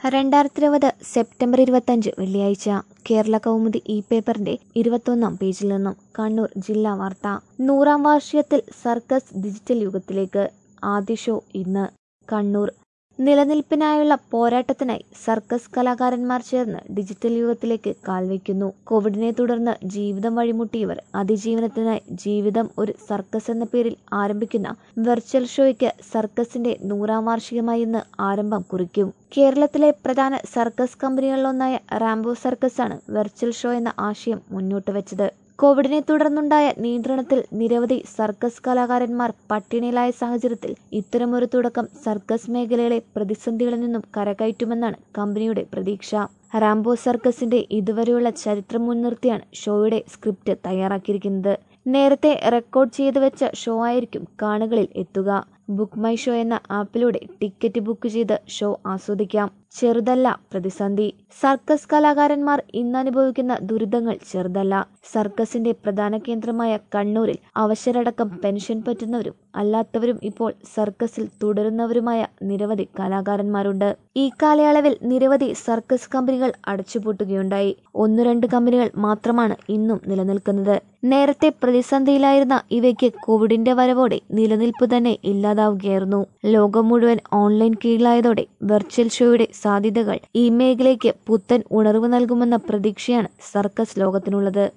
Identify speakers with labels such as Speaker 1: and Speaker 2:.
Speaker 1: രണ്ടായിരത്തി ഇരുപത് സെപ്റ്റംബർ ഇരുപത്തഞ്ച് വെള്ളിയാഴ്ച കേരള കൗമുദി ഇ പേപ്പറിന്റെ ഇരുപത്തൊന്നാം പേജിൽ നിന്നും കണ്ണൂർ ജില്ലാ വാർത്ത നൂറാം വാർഷികത്തിൽ സർക്കസ് ഡിജിറ്റൽ യുഗത്തിലേക്ക് ആദ്യ ഷോ ഇന്ന് കണ്ണൂർ നിലനിൽപ്പിനായുള്ള പോരാട്ടത്തിനായി സർക്കസ് കലാകാരന്മാർ ചേർന്ന് ഡിജിറ്റൽ യുഗത്തിലേക്ക് കാൽവയ്ക്കുന്നു കോവിഡിനെ തുടർന്ന് ജീവിതം വഴിമുട്ടിയവർ അതിജീവനത്തിനായി ജീവിതം ഒരു സർക്കസ് എന്ന പേരിൽ ആരംഭിക്കുന്ന വെർച്വൽ ഷോയ്ക്ക് സർക്കസിന്റെ നൂറാം വാർഷികമായി ഇന്ന് ആരംഭം കുറിക്കും കേരളത്തിലെ പ്രധാന സർക്കസ് കമ്പനികളിലൊന്നായ റാംബോ സർക്കസാണ് വെർച്വൽ ഷോ എന്ന ആശയം മുന്നോട്ട് വെച്ചത് കോവിഡിനെ തുടർന്നുണ്ടായ നിയന്ത്രണത്തിൽ നിരവധി സർക്കസ് കലാകാരന്മാർ പട്ടിണിയിലായ സാഹചര്യത്തിൽ ഇത്തരമൊരു തുടക്കം സർക്കസ് മേഖലയിലെ പ്രതിസന്ധികളിൽ നിന്നും കരകയറ്റുമെന്നാണ് കമ്പനിയുടെ പ്രതീക്ഷ റാംബോ സർക്കസിന്റെ ഇതുവരെയുള്ള ചരിത്രം മുൻനിർത്തിയാണ് ഷോയുടെ സ്ക്രിപ്റ്റ് തയ്യാറാക്കിയിരിക്കുന്നത് നേരത്തെ റെക്കോർഡ് ചെയ്തു വെച്ച ഷോ ആയിരിക്കും കാണികളിൽ എത്തുക ബുക്ക് മൈ ഷോ എന്ന ആപ്പിലൂടെ ടിക്കറ്റ് ബുക്ക് ചെയ്ത് ഷോ ആസ്വദിക്കാം ചെറുതല്ല പ്രതിസന്ധി സർക്കസ് കലാകാരന്മാർ ഇന്ന് അനുഭവിക്കുന്ന ദുരിതങ്ങൾ ചെറുതല്ല സർക്കസിന്റെ പ്രധാന കേന്ദ്രമായ കണ്ണൂരിൽ അവശരടക്കം പെൻഷൻ പറ്റുന്നവരും അല്ലാത്തവരും ഇപ്പോൾ സർക്കസിൽ തുടരുന്നവരുമായ നിരവധി കലാകാരന്മാരുണ്ട് ഈ കാലയളവിൽ നിരവധി സർക്കസ് കമ്പനികൾ അടച്ചുപൂട്ടുകയുണ്ടായി ഒന്നു രണ്ട് കമ്പനികൾ മാത്രമാണ് ഇന്നും നിലനിൽക്കുന്നത് നേരത്തെ പ്രതിസന്ധിയിലായിരുന്ന ഇവയ്ക്ക് കോവിഡിന്റെ വരവോടെ നിലനിൽപ്പ് തന്നെ ഇല്ലാതാവുകയായിരുന്നു ലോകം മുഴുവൻ ഓൺലൈൻ കീഴിലായതോടെ വെർച്വൽ ഷോയുടെ സാധ്യതകൾ ഈ മേഖലയ്ക്ക് പുത്തൻ ഉണർവ് നൽകുമെന്ന പ്രതീക്ഷയാണ് സർക്കസ് ലോകത്തിനുള്ളത്